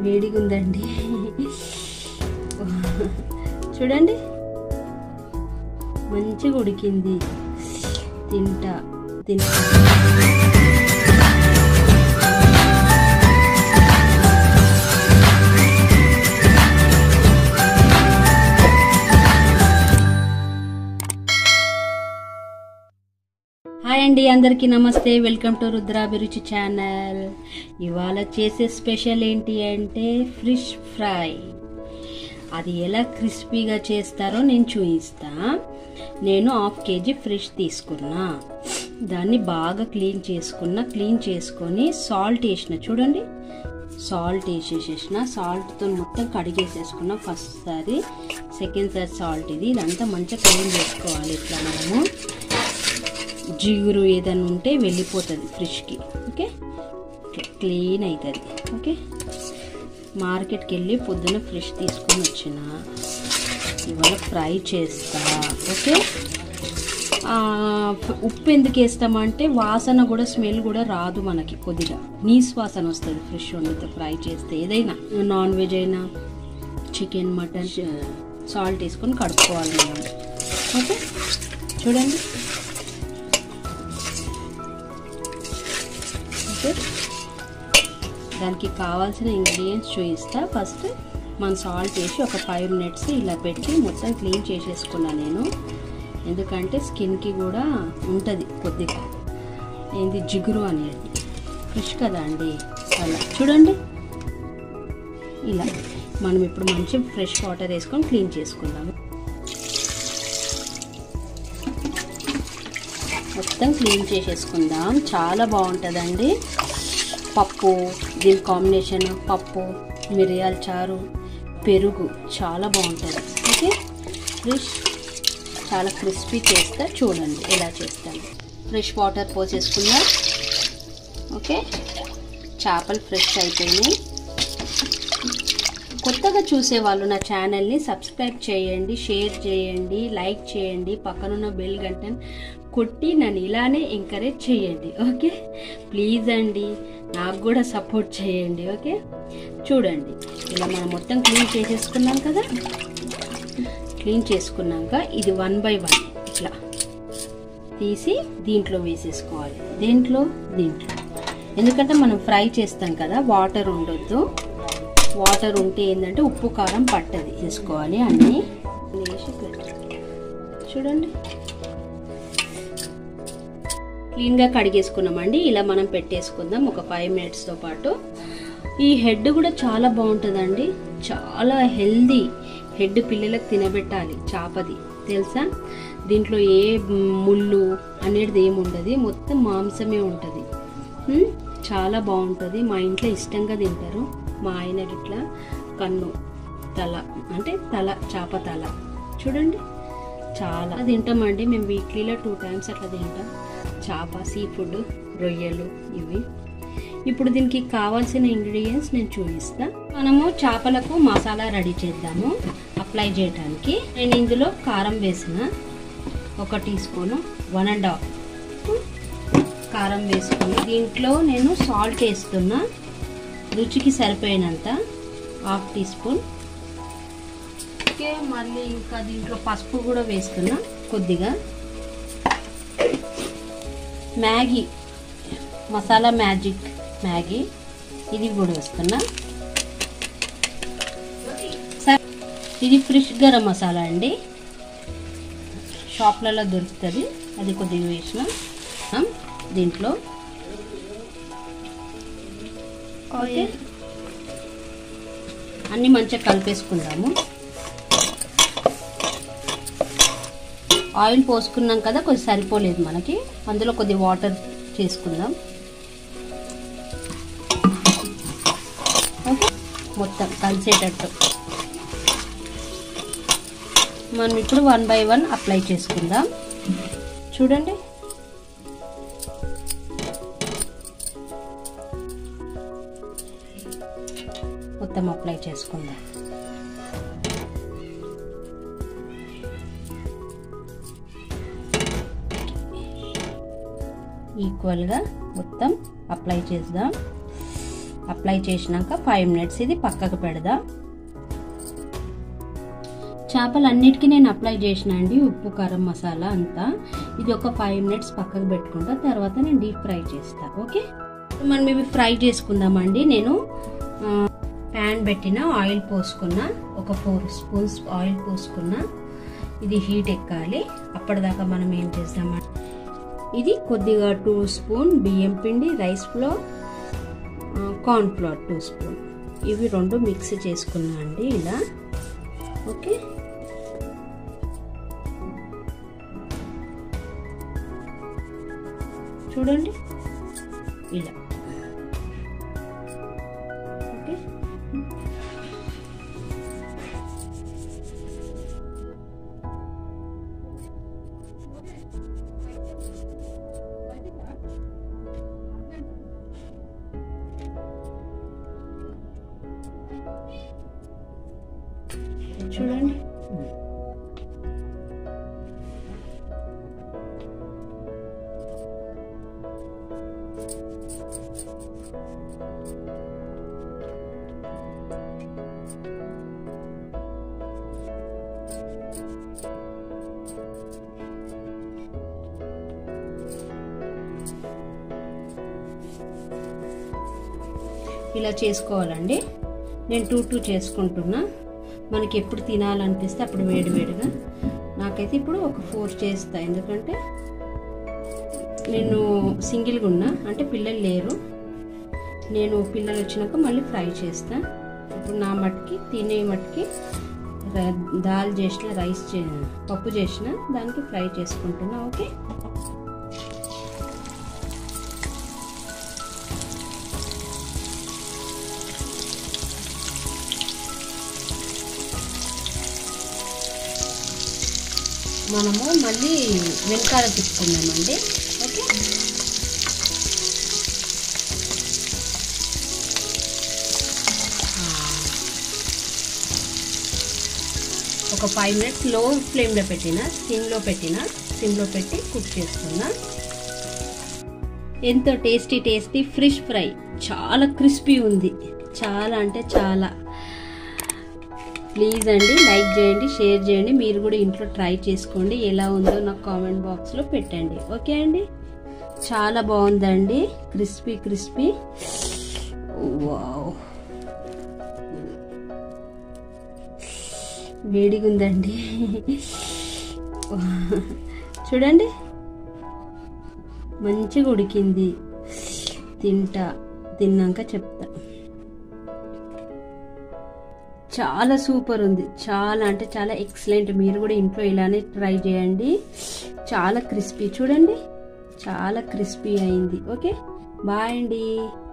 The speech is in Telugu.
వేడిగా ఉందండి చూడండి మంచిగా ఉడికింది తింటా తింటా హాయ్ అండి అందరికీ నమస్తే వెల్కమ్ టు రుద్రాభిరుచి ఛానల్ ఇవాళ చేసే స్పెషల్ ఏంటి అంటే ఫిష్ ఫ్రై అది ఎలా క్రిస్పీగా చేస్తారో నేను చూపిస్తా నేను హాఫ్ కేజీ ఫిష్ తీసుకున్నా దాన్ని బాగా క్లీన్ చేసుకున్నా క్లీన్ చేసుకొని సాల్ట్ వేసిన చూడండి సాల్ట్ వేసేసేసిన సాల్ట్తో మొత్తం కడిగేసేసుకున్న ఫస్ట్ సారి సెకండ్ సారి సాల్ట్ ఇది ఇదంతా మంచిగా క్లీన్ చేసుకోవాలి ఇట్లా మనము జిగురు ఏదైనా ఉంటే వెళ్ళిపోతుంది ఫ్రిడ్జ్కి ఓకే క్లీన్ అవుతుంది ఓకే మార్కెట్కి వెళ్ళి పొద్దున ఫ్రిష్ తీసుకొని వచ్చిన ఇవాళ ఫ్రై చేస్తా ఓకే ఉప్పు ఎందుకు వేస్తామంటే వాసన కూడా స్మెల్ కూడా రాదు మనకి కొద్దిగా నీస్ వాసన వస్తుంది ఫ్రెష్ వండితే ఫ్రై చేస్తే ఏదైనా నాన్ వెజ్ అయినా చికెన్ మటన్ సాల్ట్ వేసుకొని కడుక్కోవాలి మనం ఓకే చూడండి ఓకే దానికి కావాల్సిన ఇంగ్రీడియంట్స్ చూపిస్తా ఫస్ట్ మనం సాల్ట్ వేసి ఒక ఫైవ్ మినిట్స్ ఇలా పెట్టి మొత్తం క్లీన్ చేసేసుకున్నాను నేను ఎందుకంటే స్కిన్కి కూడా ఉంటుంది కొద్దిగా ఏంది జిగురు అనేది ఫిష్ కదా అండి అలా చూడండి ఇలా మనం ఇప్పుడు మంచి ఫ్రెష్ వాటర్ వేసుకొని క్లీన్ చేసుకుందాము మొత్తం క్లీన్ చేసేసుకుందాం చాలా బాగుంటుందండి పప్పు దీని కాంబినేషన్ పప్పు మిరియాల చారు పెరుగు చాలా బాగుంటుంది ఓకే ఫిష్ చాలా క్రిస్పీ చేస్తా చూడండి ఎలా చేస్తాను ఫ్రెష్ వాటర్ పోసేసుకుందాం ఓకే చేపలు ఫ్రెష్ అయిపోయినాయి కొత్తగా చూసేవాళ్ళు నా ఛానల్ని సబ్స్క్రైబ్ చేయండి షేర్ చేయండి లైక్ చేయండి పక్కనున్న బెల్ గంటను కొట్టి నన్ను ఇలానే ఎంకరేజ్ చేయండి ఓకే ప్లీజ్ అండి నాకు కూడా సపోర్ట్ చేయండి ఓకే చూడండి ఇలా మనం మొత్తం క్లీన్ చేసేసుకున్నాం కదా క్లీన్ చేసుకున్నాక ఇది వన్ బై వన్ ఇట్లా తీసి దీంట్లో వేసేసుకోవాలి దేంట్లో దీంట్లో ఎందుకంటే మనం ఫ్రై చేస్తాం కదా వాటర్ ఉండొద్దు వాటర్ ఉంటే ఏంటంటే ఉప్పు కారం పట్టది వేసుకోవాలి అన్నీ వేసి పెట్టాలి చూడండి క్లీన్గా కడిగేసుకున్నామండి ఇలా మనం పెట్టేసుకుందాం ఒక ఫైవ్ మినిట్స్తో పాటు ఈ హెడ్ కూడా చాలా బాగుంటుందండి చాలా హెల్దీ హెడ్ పిల్లలకు తినబెట్టాలి చేపది తెలుసా దీంట్లో ఏ ముళ్ళు అనేది ఏమి ఉండదు మొత్తం మాంసమే ఉంటుంది చాలా బాగుంటుంది మా ఇంట్లో ఇష్టంగా తింటారు మా ఆయన ఇట్లా కన్ను తల అంటే తల చేప తల చూడండి చాలా తింటామండి మేము వీక్లీలో టూ టైమ్స్ అట్లా తింటాం చేప సీ ఫుడ్ రొయ్యలు ఇవి ఇప్పుడు దీనికి కావాల్సిన ఇంగ్రీడియంట్స్ నేను చూపిస్తా మనము చేపలకు మసాలా రెడీ చేద్దాము అప్లై చేయడానికి నేను ఇందులో కారం వేసిన ఒక teaspoon one and half కారం వేసుకుని దీంట్లో నేను సాల్ట్ వేస్తున్నా రుచికి సరిపోయినంత హాఫ్ టీ స్పూన్ ఓకే మళ్ళీ ఇంకా దీంట్లో పసుపు కూడా వేస్తున్నా కొద్దిగా మ్యాగీ మసాలా మ్యాజిక్ మ్యాగీ ఇది కూడా వేస్తున్నా ఇది ఫ్రెష్ గరం మసాలా అండి షాప్లలో దొరుకుతుంది అది కొద్దిగా వేసిన దీంట్లో ఓకే అన్నీ మంచిగా కలిపేసుకుందాము ఆయిల్ పోసుకున్నాం కదా కొద్ది సరిపోలేదు మనకి అందులో కొద్ది వాటర్ చేసుకుందాం ఓకే మొత్తం కలిసేటట్టు మనం ఇప్పుడు వన్ బై వన్ అప్లై చేసుకుందాం చూడండి మొత్తం అప్లై చేసుకుందాం ఈక్వల్గా మొత్తం అప్లై చేద్దాం అప్లై చేసినాక ఫైవ్ మినిట్స్ ఇది పక్కకు పెడదాం చేపలన్నిటికీ నేను అప్లై చేసిన అండి ఉప్పు కారం మసాలా అంతా ఇది ఒక ఫైవ్ మినిట్స్ పక్కకు పెట్టుకుంటా తర్వాత నేను డీప్ ఫ్రై చేస్తా ఓకే మనం ఇవి ఫ్రై చేసుకుందామండి నేను ప్యాన్ పెట్టిన ఆయిల్ పోసుకున్నా ఒక ఫోర్ స్పూన్స్ ఆయిల్ పోసుకున్నా ఇది హీట్ ఎక్కాలి అప్పటిదాకా మనం ఏం చేద్దామంటే ఇది కొద్దిగా టూ స్పూన్ బియ్యం పిండి rice flour corn flour two spoon ఇవి రెండు మిక్స్ చేసుకున్నా అండి ఇలా ఓకే చూడండి ఇలా ఓకే చూడండి ఇలా చేసుకోవాలండి నేను టూ టూ చేసుకుంటున్నా మనకి ఎప్పుడు తినాలనిపిస్తే అప్పుడు వేడివేడిగా నాకైతే ఇప్పుడు ఒక ఫోర్ చేస్తా ఎందుకంటే నేను సింగిల్గా ఉన్నా అంటే పిల్లలు లేరు నేను పిల్లలు వచ్చినాక మళ్ళీ ఫ్రై చేస్తా ఇప్పుడు నా మట్టుకి తినే మట్టుకి దాల్ చేసిన రైస్ చే పప్పు చేసిన దానికి ఫ్రై చేసుకుంటున్నా ఓకే మనము మళ్ళీ వెనకాల తిప్పుకుందామండి ఓకే ఒక ఫైవ్ మినిట్స్ లో ఫ్లేమ్లో పెట్టిన సిమ్లో పెట్టిన సిమ్లో పెట్టి కుక్ చేసుకున్నా ఎంతో టేస్టీ టేస్టీ ఫిష్ ఫ్రై చాలా క్రిస్పీ ఉంది చాలా అంటే చాలా ప్లీజ్ అండి లైక్ చేయండి షేర్ చేయండి మీరు కూడా ఇంట్లో ట్రై చేసుకోండి ఎలా ఉందో నాకు కామెంట్ బాక్స్లో పెట్టండి ఓకే అండి చాలా బాగుందండి క్రిస్పీ క్రిస్పీ వావ్ వేడిగా ఉందండి చూడండి మంచిగా ఉడికింది తింటా తిన్నాక చెప్తా చాలా సూపర్ ఉంది చాలా అంటే చాలా ఎక్సలెంట్ మీరు కూడా ఇంట్లో ఇలానే ట్రై చేయండి చాలా క్రిస్పీ చూడండి చాలా క్రిస్పీ అయింది ఓకే బాయ్ అండి